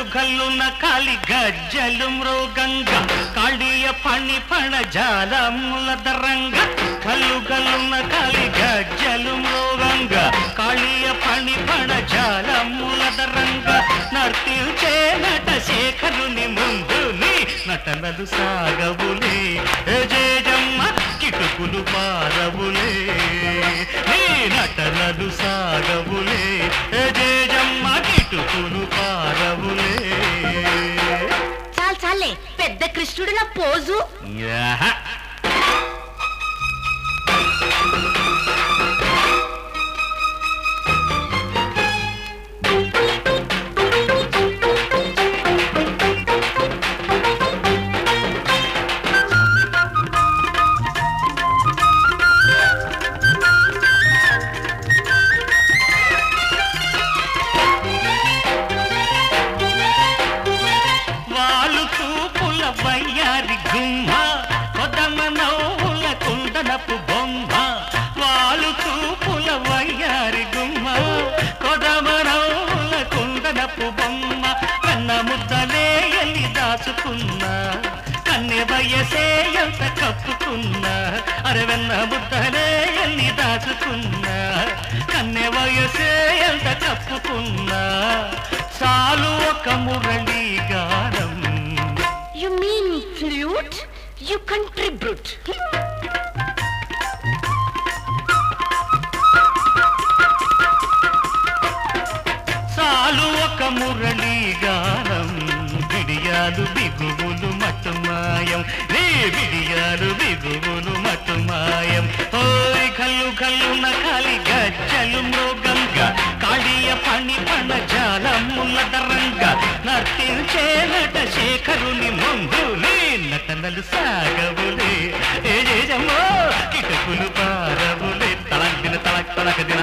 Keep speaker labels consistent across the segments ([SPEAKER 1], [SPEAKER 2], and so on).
[SPEAKER 1] గల్లున కాలి గజ్జలు మృగంగ కాళీయ పణి పణ జాలముల దరంగ కల్లు గల్లున కాలి గజ్జలు మృగంగ కాళీయ పణి పణ జాలముల దరంగ నర్తించే నట శేఖరుని ముందుని నటనలు సాగవులే జేజమ్మ కిటుకులు పారవులే నీ నటనలు సాగవులే జేజమ్మ కిటుకులు పారవులే
[SPEAKER 2] చాలు చాలే పెద్ద కృష్ణుడు నా పోజు
[SPEAKER 1] యాహ. వాళ్ళు చూపుల వయ్యారి గుమ్మ కొదమ నవ్వుల కుందనపు బొమ్మ వాళ్ళు చూపుల వయ్యారి గుమ్మ కొదమ నవ్వుల కుందనపు బొమ్మ కన్న ముద్దలే ఎల్లి దాచుకున్నా కన్నె వయసే ఎంత కప్పుకున్నా అరే వెన్న ముద్దలే ఎల్లి దాచుకున్నా కన్నె వయసే ఎంత కప్పుకున్నా చాలు ఒక మురళీ గానం
[SPEAKER 2] you mean flute you contribute
[SPEAKER 1] చాలు ఒక మురళీ గానం బిడియాలు బిగువులు మటుమాయం నీ బిడియాలు బిగువులు మటుమాయం ఓయ్ కల్లు కల్లు నకాలి గజ్జలు మృగంగ కాళీయ పణి పణ జాలముల దరంగ నర్తించే నట శేఖరుని ముందులే నటనలు సాగవులే ఏ జేజమ్మో కిటకులు పారవులే తలక్ దిన తలక్ తలక దిన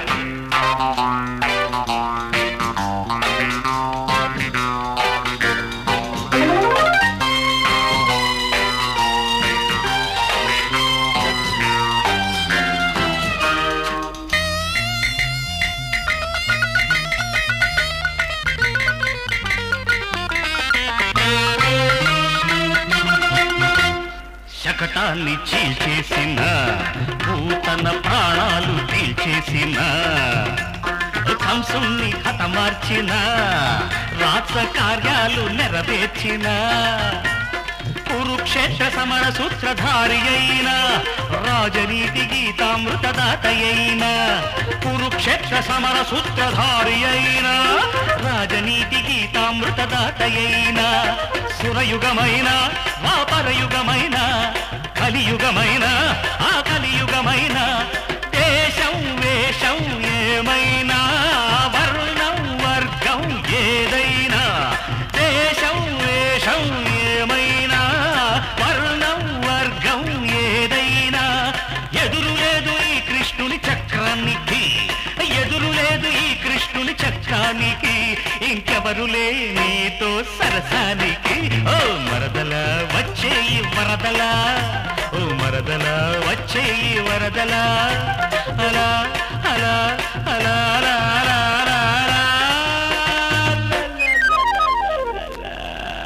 [SPEAKER 1] శకటాన్ని చీల్చేసిన భూతన ప్రాణాలు తీల్చేసిన కంసుణ్ణి హతమార్చిన రాక్ష కార్యాలు నెరవేర్చిన కురుక్షేత్ర సమర సూత్రధారి అయిన రాజనీతి గీతామృతదాత అయిన కురుక్షేత్ర సమర సూత్రధారి అయిన రాజనీతి గీతామృతదాత అయిన సురయుగమైన ద్వాపరయుగమైన కలియుగమైన ఆ కలియుగమైన దేశం వేషం ఏమైనా వర్ణం వర్గం ఏదైనా దేశం వేషం ఏమైనా వర్ణం వర్గం ఏదైనా ఎదురు లేదు ఈ కృష్ణుని చక్రానికి ఎదురు లేదు ఈ కృష్ణుని చక్రానికి ఇంకెవరు లే నీతో సరసానికి ఓ మరదల వచ్చేయి వరదల ఓ మరదల వచ్చేయి వరదల అలా అలా అలా అలా అలా అలా అలా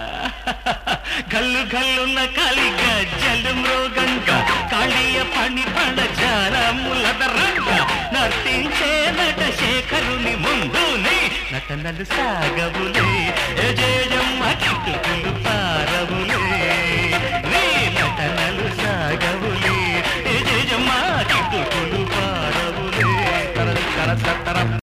[SPEAKER 1] గల్లు గల్లున్న కాలి గజ్జలు మృగంగ కాళీయ పణి పణ జాలములద రంగ నర్తించే నట శేఖరుని ముందుని నటనలు సాగవులే జయమ్మ కిట్టుకులు